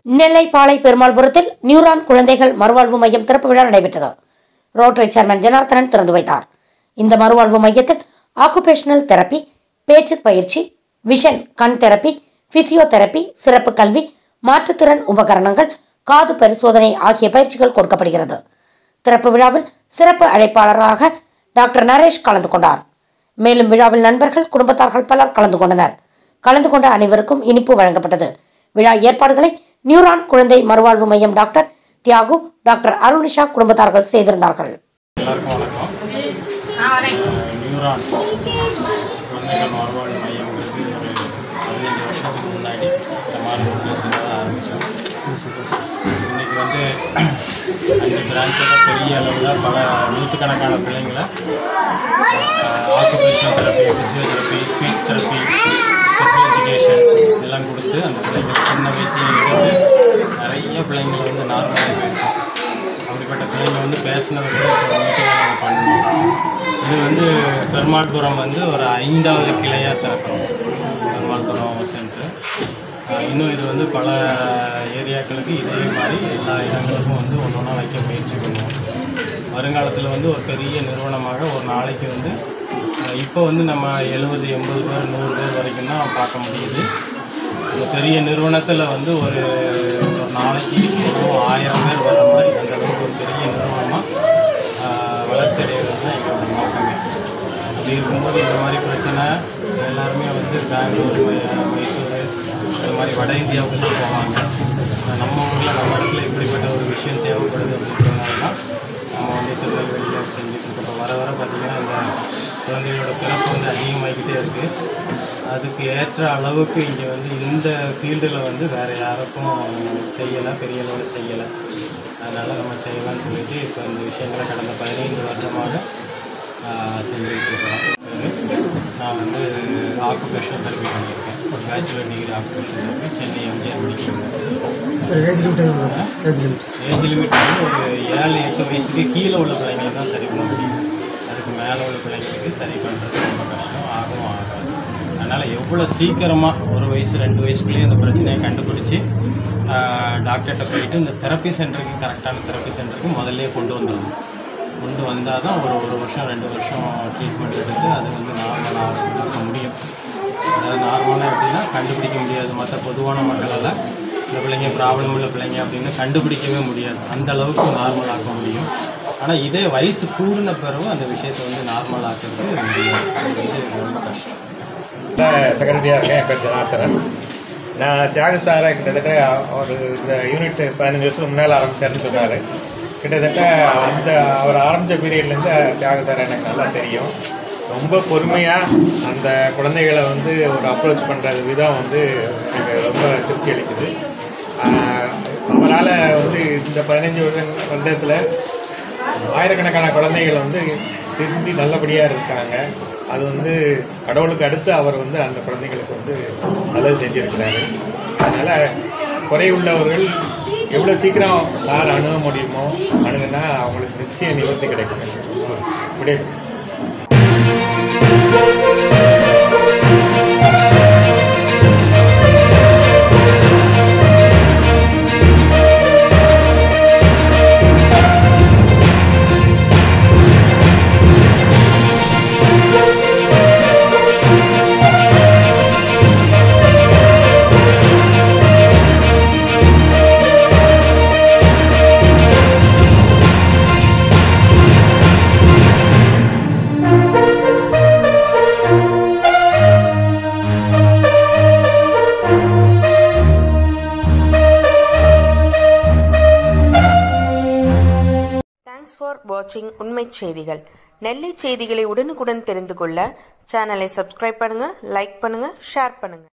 நெல்லை பாளை பெருமாள்புரத்தில் neuron குழந்தைகள் மறுவாழ்வு மையம் திறப்பு விழா நடைபெற்றது ரோட்டரி சேர்மன் ஜனார்த்தனன் திறந்து வைத்தார் இந்த மறுவாழ்வு மையத்தில் ஆக்குபேஷனல் தெரப்பி பேச்சு பயிற்சி விஷன் கண் தெரப்பி பிசியோதெரப்பி சிறப்பு கல்வி மாற்றுத்திறன் உபகரணங்கள் காது பரிசோதனை ஆகிய பயிற்சிகள் கொடுக்கப்படுகிறது திறப்பு விழாவில் சிறப்பு அழைப்பாளராக டாக்டர் நரேஷ் கலந்து கொண்டார் மேலும் விழாவில் நண்பர்கள் குடும்பத்தார்கள் பலர் கலந்து கொண்டனர் கலந்து கொண்ட அனைவருக்கும் இனிப்பு வழங்கப்பட்டது விழா ஏற்பாடுகளை நியூரான் குழந்தை மறுவாழ்வு மையம் டாக்டர் தியாகு டாக்டர் அருணிஷா குடும்பத்தார்கள் செய்திருந்தார்கள் எல்லாருக்கும் வணக்கம் நியூரான் குழந்தைகள் மறுவாழ்வு மையம்ங்கிறது ஒரு பதினஞ்சு வருஷத்துக்கு முன்னாடி இந்த மாநிலத்தில் சின்னதாக ஆரம்பித்தோம் இன்னைக்கு வந்து அஞ்சு பிரான்ச்சில் பெரிய அளவில் பல நூற்றுக்கணக்கான பிள்ளைங்களை occupational therapy physiotherapy speech therapy special education இதெல்லாம் கொடுத்து அந்த பிள்ளைங்க சின்ன வயசுலேயே இருந்து நிறைய பிள்ளைங்களை வந்து நார்மலாக போயிருக்கோம் அப்படிப்பட்ட பிள்ளைங்க வந்து பேசினது கூட இப்போ மீட்டிங்காக நாங்கள் பண்ணோம் இது வந்து பெருமாள்புரம் வந்து ஒரு ஐந்தாவது கிளையாக திறக்கிறோம் பெருமாள்புரம் சென்டர் இன்னும் இது வந்து பல ஏரியாக்களுக்கு இதே மாதிரி எல்லா இடங்களுக்கும் வந்து ஒன்று ஒன்றா வைக்க முயற்சி பண்ணுவோம் வருங்காலத்தில் வந்து ஒரு பெரிய நிறுவனமாக ஒரு நாளைக்கு வந்து அஹ், இப்போ வந்து நம்ம எழுபது எண்பது பேர் நூறு பேர் வரைக்கும் தான் பார்க்க முடியுது இந்த பெரிய நிறுவனத்தில் வந்து ஒரு ஒரு நாளைக்கு வெறும் ஆயிரம் பேர் வர மாதிரி அந்த அளவுக்கு ஒரு பெரிய நிறுவனமாக வளர்ச்சி அடைகிறது தான் எங்களோட நோக்கங்க அப்படி இருக்கும்போது இந்த மாதிரி பிரச்சனை எல்லாருமே வந்து பெங்களூர் மை- மைசூர் இந்த மாதிரி வட இந்தியாவுக்கு போவாங்க ஆனா நம்ம ஊரில் நம்ம இடத்துல இப்படிப்பட்ட ஒரு விஷயம் தேவைப்படுது அப்படின்றதுனால தான் நம்ம வந்து திருநெல்வேலியில் செஞ்சுட்டு இருக்கோம் இப்போ வர வர பார்த்திங்கன்னா இந்த குழந்தைகளோட பிறப்பு வந்து அதிகமாகிக்கிட்டே இருக்குது அதுக்கு ஏற்ற அளவுக்கு இங்கே வந்து இந்த ஃபீல்டில் வந்து வேறு யாருக்கும் செய்யலை பெரிய அளவில் செய்யலை அதனால் நம்ம செய்யலாம்னு சொல்லிட்டு இப்போ இந்த விஷயங்களை கடந்த பதினைந்து வருஷமாக ஆஹ், செஞ்சுட்டு இருக்கிறோம் நான் வந்து ஆக்குபேஷன் தெரப்பி பண்ணியிருக்கேன் ஒரு bachelor degree occupation therapy Chennai MGR medical university age limit age limit age limit வந்து ஒரு ஏழு எட்டு வயசுக்கு கீழே உள்ள பிள்ளைங்களை தான் சரி பண்ண முடியும் அதுக்கு மேலே உள்ள பிள்ளைங்களுக்கு சரி பண்ணுறது ரொம்ப கஷ்டம் ஆகவும் ஆகாது அதனால் எவ்வளோ சீக்கிரமாக ஒரு வயசு ரெண்டு வயசுக்குள்ளேயே இந்த பிரச்சனையை கண்டுபிடிச்சி டாக்டர்கிட்ட போயிட்டு இந்த தெரப்பி சென்டருக்கு கரெக்டான தெரப்பி சென்டருக்கு முதல்ல கொண்டு வந்துடணும் கொண்டு வந்தால் தான் ஒரு ஒரு வருஷம் ரெண்டு வருஷம் ட்ரீட்மெண்ட் எடுத்து அது வந்து நார்மலாக இருக்க முடியும் அதாவது நார்மலாக எப்படின்னா கண்டுபிடிக்க முடியாது மற்ற பொதுவான மக்களால் இந்த பிள்ளைங்க ப்ராப்ளம் உள்ள பிள்ளைங்க அப்படின்னு கண்டுபிடிக்கவே முடியாது அந்த அளவுக்கு நார்மல் ஆக்க முடியும் ஆனால் இதே வயசு கூடின பிறகு அந்த விஷயத்தை வந்து நார்மல் ஆக்கிறது முடியாது அது வந்து ரொம்ப கஷ்டம் செக்ரட்டரியாக இருக்கேன் என் பேர் ஜனார்த்தனன் நான் தியாக சாரை கிட்டத்தட்ட ஒரு இந்த யூனிட் பதினஞ்சு வருஷத்துக்கு முன்னால் ஆரம்பிச்சாருன்னு சொன்னார் கிட்டத்தட்ட அந்த அவர் ஆரம்பித்த பீரியட்லேருந்து தியாக சார் எனக்கு நல்லா தெரியும் ரொம்ப பொறுமையாக அந்த குழந்தைகளை வந்து ஒரு அப்ரோச் பண்ணுறது விதம் வந்து எனக்கு ரொம்ப திருப்தி அளிக்குது ஆஹ் அவரால் வந்து இந்த பதினஞ்சு வருஷம் வருடத்தில் ஆயிரக்கணக்கான குழந்தைகள் வந்து திரும்பி நல்லபடியாக இருக்காங்க அது வந்து கடவுளுக்கு அடுத்து அவர் வந்து அந்த குழந்தைகளுக்கு வந்து நல்லது செஞ்சுருக்கிறாரு அதனால் குறையுள்ளவர்கள் எவ்வளோ சீக்கிரம் சார் அணுக முடியுமோ அணுகுனா அவங்களுக்கு நிச்சயம் நிவர்த்தி கிடைக்கும் இப்படியே தேங்க்ஸ் ஃபார் வாட்சிங் உண்மைச் செய்திகள் நெல்லை செய்திகளை உடனுக்குடன் தெரிந்து கொள்ள சேனலை சப்ஸ்கிரைப் பண்ணுங்க லைக் பண்ணுங்க ஷேர் பண்ணுங்க